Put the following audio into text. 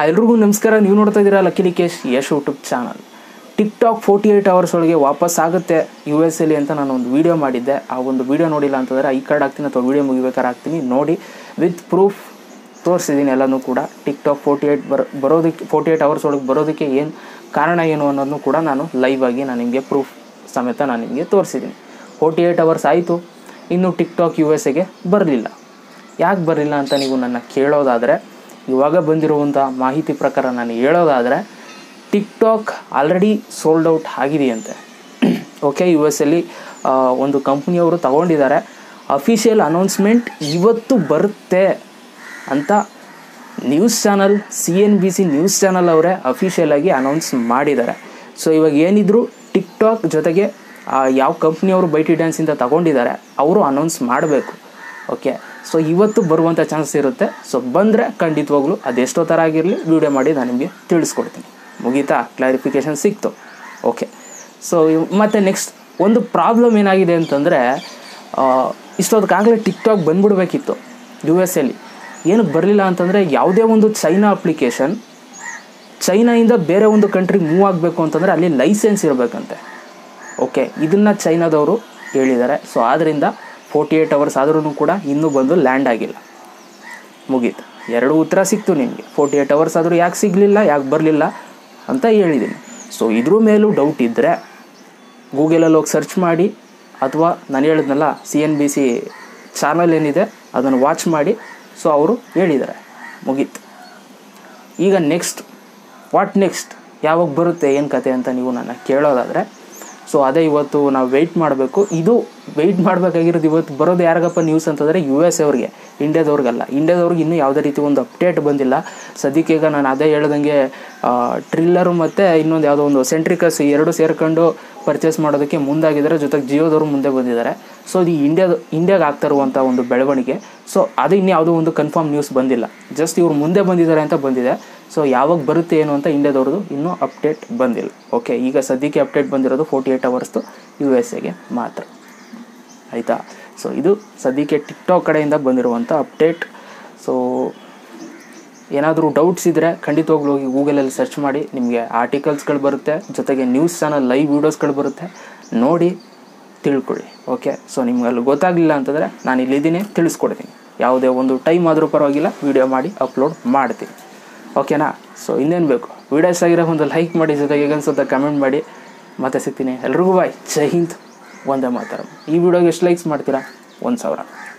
hi ಎಲ್ರಿಗೂ ನಮಸ್ಕಾರ ನೀವು ನೋಡ್ತಾ ಇದ್ದೀರಾ lucky Likesh Yash YouTube channel TikTok forty eight hours ಒಳಗೆ ವಾಪಸ್ ಆಗುತ್ತೆ ಯು ಎಸ್ ಎಲ್ಲಿ ಅಂತ ನಾನು ಒಂದು ವೀಡಿಯೋ ಮಾಡಿದ್ದೆ ಆ ಒಂದು ವೀಡಿಯೋ ನೋಡಿಲ್ಲ ಅಂತಂದರೆ ಐ ಕಾರ್ಡ್ ಹಾಕ್ತೀನಿ ಅಥವಾ ವೀಡಿಯೋ ಮುಗಿಬೇಕಾದ್ರೆ ಹಾಕ್ತೀನಿ ನೋಡಿ ವಿತ್ ಪ್ರೂಫ್ ತೋರಿಸಿದ್ದೀನಿ ಎಲ್ಲನೂ ಕೂಡ ಟಿಕ್ ಟಾಕ್ ಫೋರ್ಟಿ ಏಯ್ಟ್ ಬರೋ ಬರೋದಕ್ಕೆ ಫೋರ್ಟಿ ಏಯ್ಟ್ ಅವರ್ಸ್ ಒಳಗೆ ಬರೋದಕ್ಕೆ ಏನು ಕಾರಣ ಏನು ಅನ್ನೋದನ್ನು ಕೂಡ ನಾನು ಲೈವ್ ಆಗಿ ನಾನು ನಿಮಗೆ ಪ್ರೂಫ್ ಸಮೇತ ನಾನು ನಿಮಗೆ ತೋರಿಸಿದ್ದೀನಿ ಫೋರ್ಟಿ ಏಯ್ಟ್ ಅವರ್ಸ್ ಆಯಿತು ಇನ್ನು ಟಿಕ್ ಟಾಕ್ ಯು ಎಸ್ ಎಗೆ ಬರಲಿಲ್ಲ ಯಾಕೆ ಬರಲಿಲ್ಲ ಅಂತ ನೀವು ನನ್ನ ಕೇಳೋದಾದರೆ ಇವಾಗ ಬಂದಿರುವಂಥ ಮಾಹಿತಿ ಪ್ರಕಾರ ನಾನು ಹೇಳೋದಾದರೆ TikTok already sold out ಆಗಿದೆಯಂತೆ ಓಕೆ ಯು ಎಸ್ ಅಲ್ಲಿ ಒಂದು ಕಂಪ್ನಿಯವರು ತಗೊಂಡಿದ್ದಾರೆ ಅಫಿಷಿಯಲ್ ಅನೌನ್ಸ್ಮೆಂಟ್ ಇವತ್ತು ಬರುತ್ತೆ ಅಂತ news channel C N B C news channel ಅವರೇ ಅಫಿಷಿಯಲ್ ಆಗಿ ಅನೌನ್ಸ್ ಮಾಡಿದ್ದಾರೆ ಸೊ ಇವಾಗ ಏನಿದ್ರು ಟಿಕ್ ಟಾಕ್ ಜೊತೆಗೆ ಆ, ಯಾವ ಕಂಪ್ನಿಯವರು ಬೈಟಿ ಡ್ಯಾನ್ಸಿಂದ ತಗೊಂಡಿದ್ದಾರೆ ಅವರು ಅನೌನ್ಸ್ ಮಾಡಬೇಕು ಓಕೆ ಸೊ ಇವತ್ತು ಬರುವಂಥ ಚಾನ್ಸ್ ಇರುತ್ತೆ ಸೊ ಬಂದರೆ ಖಂಡಿತವಾಗ್ಲೂ ಅದೆಷ್ಟೋ ಥರ ಆಗಿರಲಿ ವಿಡಿಯೋ ಮಾಡಿ ನಾನು ನಿಮಗೆ ತಿಳಿಸ್ಕೊಡ್ತೀನಿ ಮುಗೀತಾ ಕ್ಲಾರಿಫಿಕೇಷನ್ ಸಿಕ್ತು ಓಕೆ ಸೊ ಮತ್ತು ನೆಕ್ಸ್ಟ್ ಒಂದು ಪ್ರಾಬ್ಲಮ್ ಏನಾಗಿದೆ ಅಂತಂದರೆ ಇಷ್ಟೊತ್ತಿಗಾಗಲೇ ಟಿಕ್ ಟಾಕ್ ಬಂದ್ಬಿಡ್ಬೇಕಿತ್ತು ಯು ಎಸ್ ಎಲ್ಲಿ ಏನಕ್ಕೆ ಬರಲಿಲ್ಲ ಅಂತಂದರೆ ಯಾವುದೇ ಒಂದು ಚೈನಾ ಅಪ್ಲಿಕೇಶನ್ ಚೈನಾಯಿಂದ ಬೇರೆ ಒಂದು ಕಂಟ್ರಿಗೆ ಮೂವ್ ಆಗಬೇಕು ಅಂತಂದರೆ ಅಲ್ಲಿ ಲೈಸೆನ್ಸ್ ಇರಬೇಕಂತೆ ಓಕೆ ಇದನ್ನು ಚೈನಾದವರು ಹೇಳಿದ್ದಾರೆ ಸೊ ಆದ್ದರಿಂದ ಫೋರ್ಟಿ ಏಯ್ಟ್ ಅವರ್ಸ್ ಆದ್ರೂ ಕೂಡ ಇನ್ನೂ ಬಂದು ಲ್ಯಾಂಡ್ ಆಗಿಲ್ಲ ಮುಗೀತು ಎರಡು ಉತ್ತರ ಸಿಕ್ತು ನಿಮಗೆ ಫೋರ್ಟಿ ಏಯ್ಟ್ ಅವರ್ಸ್ ಆದರೂ ಯಾಕೆ ಸಿಗಲಿಲ್ಲ ಯಾಕೆ ಬರಲಿಲ್ಲ ಅಂತ ಹೇಳಿದ್ದೀನಿ ಸೊ ಇದ್ರ ಮೇಲೂ ಡೌಟ್ ಇದ್ದರೆ ಗೂಗಲಲ್ಲಿ ಹೋಗಿ ಸರ್ಚ್ ಮಾಡಿ ಅಥವಾ ನಾನು ಹೇಳಿದ್ನಲ್ಲ C N B C channel ಏನಿದೆ ಅದನ್ನು ವಾಚ್ ಮಾಡಿ ಸೊ ಅವರು ಹೇಳಿದ್ದಾರೆ ಮುಗೀತು ಈಗ ನೆಕ್ಸ್ಟ್ ವಾಟ್ ನೆಕ್ಸ್ಟ್ ಯಾವಾಗ ಬರುತ್ತೆ ಏನು ಕತೆ ಅಂತ ನೀವು ನನ್ನ ಕೇಳೋದಾದರೆ ಸೊ ಅದೇ ಇವತ್ತು ನಾವು ವೆಯ್ಟ್ ಮಾಡಬೇಕು ಇದು ವೆಯ್ಟ್ ಮಾಡಬೇಕಾಗಿರೋದು ಇವತ್ತು ಬರೋದು ಯಾರಿಗಪ್ಪ ನ್ಯೂಸ್ ಅಂತಂದರೆ ಯು ಎಸ್ ಅವ್ರಿಗೆ ಇಂಡಿಯಾದವ್ರಿಗಲ್ಲ ಇಂಡಿಯಾದವ್ರಿಗೆ ಇನ್ನೂ ಯಾವುದೇ ರೀತಿ ಒಂದು ಅಪ್ಡೇಟ್ ಬಂದಿಲ್ಲ ಸದ್ಯಕ್ಕೆ ಈಗ ನಾನು ಅದೇ ಹೇಳ್ದಂಗೆ ಟ್ರಿಲ್ಲರು ಮತ್ತು ಇನ್ನೊಂದು ಯಾವುದೋ ಒಂದು ಸೆಂಟ್ರಿಕಸ್ ಎರಡು ಸೇರ್ಕೊಂಡು ಪರ್ಚೇಸ್ ಮಾಡೋದಕ್ಕೆ ಮುಂದಾಗಿದ್ದಾರೆ ಜೊತೆಗೆ ಜಿಯೋದವರು ಮುಂದೆ ಬಂದಿದ್ದಾರೆ ಸೊ ಇದು ಇಂಡಿಯಾದ ಇಂಡಿಯಾಗೆ ಆಗ್ತಾ ಇರುವಂಥ ಒಂದು ಬೆಳವಣಿಗೆ ಸೊ ಅದು ಇನ್ನು ಯಾವುದೋ ಒಂದು ಕನ್ಫರ್ಮ್ ನ್ಯೂಸ್ ಬಂದಿಲ್ಲ ಜಸ್ಟ್ ಇವ್ರು ಮುಂದೆ ಬಂದಿದ್ದಾರೆ ಅಂತ ಬಂದಿದೆ ಸೊ ಯಾವಾಗ ಬರುತ್ತೆ ಏನು ಅಂತ ಇಂಡಿಯಾದವ್ರದ್ದು ಇನ್ನೂ ಅಪ್ಡೇಟ್ ಬಂದಿಲ್ಲ ಓಕೆ ಈಗ ಸದ್ಯಕ್ಕೆ ಅಪ್ಡೇಟ್ ಬಂದಿರೋದು ಫೋರ್ಟಿ ಏಯ್ಟ್ ಅವರ್ಸ್ದು ಯು ಎಸ್ ಎಗೆ ಮಾತ್ರ ಆಯಿತಾ ಸೊ ಇದು ಸದ್ಯಕ್ಕೆ ಟಿಕ್ಟಾಕ್ ಕಡೆಯಿಂದ ಬಂದಿರುವಂಥ ಅಪ್ಡೇಟ್ ಸೊ ಏನಾದರೂ ಡೌಟ್ಸ್ ಇದ್ದರೆ ಖಂಡಿತವಾಗ್ಲೂ ಹೋಗಿ ಗೂಗಲಲ್ಲಿ ಸರ್ಚ್ ಮಾಡಿ ನಿಮಗೆ ಆರ್ಟಿಕಲ್ಸ್ಗಳು ಬರುತ್ತೆ ಜೊತೆಗೆ ನ್ಯೂಸ್ ಚಾನಲ್ ಲೈವ್ ವೀಡಿಯೋಸ್ಗಳು ಬರುತ್ತೆ ನೋಡಿ ತಿಳ್ಕೊಳ್ಳಿ ಓಕೆ ಸೊ ನಿಮ್ಗೆ ಅಲ್ಲಿ ಗೊತ್ತಾಗಲಿಲ್ಲ ಅಂತಂದರೆ ನಾನು ಇಲ್ಲಿದ್ದೀನಿ ತಿಳಿಸ್ಕೊಡ್ತೀನಿ ಯಾವುದೇ ಒಂದು ಟೈಮ್ ಆದರೂ ಪರವಾಗಿಲ್ಲ ವೀಡಿಯೋ ಮಾಡಿ ಅಪ್ಲೋಡ್ ಮಾಡ್ತೀನಿ ಓಕೆನಾ ಸೊ ಇನ್ನೇನು ಬೇಕು ವೀಡಿಯೋಸ್ ಆಗಿರೋ ಒಂದು ಲೈಕ್ ಮಾಡಿ ಜೊತೆಗೆ ಹೇಗೆ ಅನ್ಸುತ್ತೆ ಕಮೆಂಟ್ ಮಾಡಿ ಮತ್ತೆ ಸಿಗ್ತೀನಿ ಎಲ್ರಿಗೂ ಬಾಯ್ ಜೈ ಹಿಂದ್ ಒಂದೇ ಮಾತಾಡ ಈ ವಿಡಿಯೋಗೆ ಎಷ್ಟು ಲೈಕ್ಸ್ ಮಾಡ್ತೀರಾ ಒಂದು ಸಾವಿರ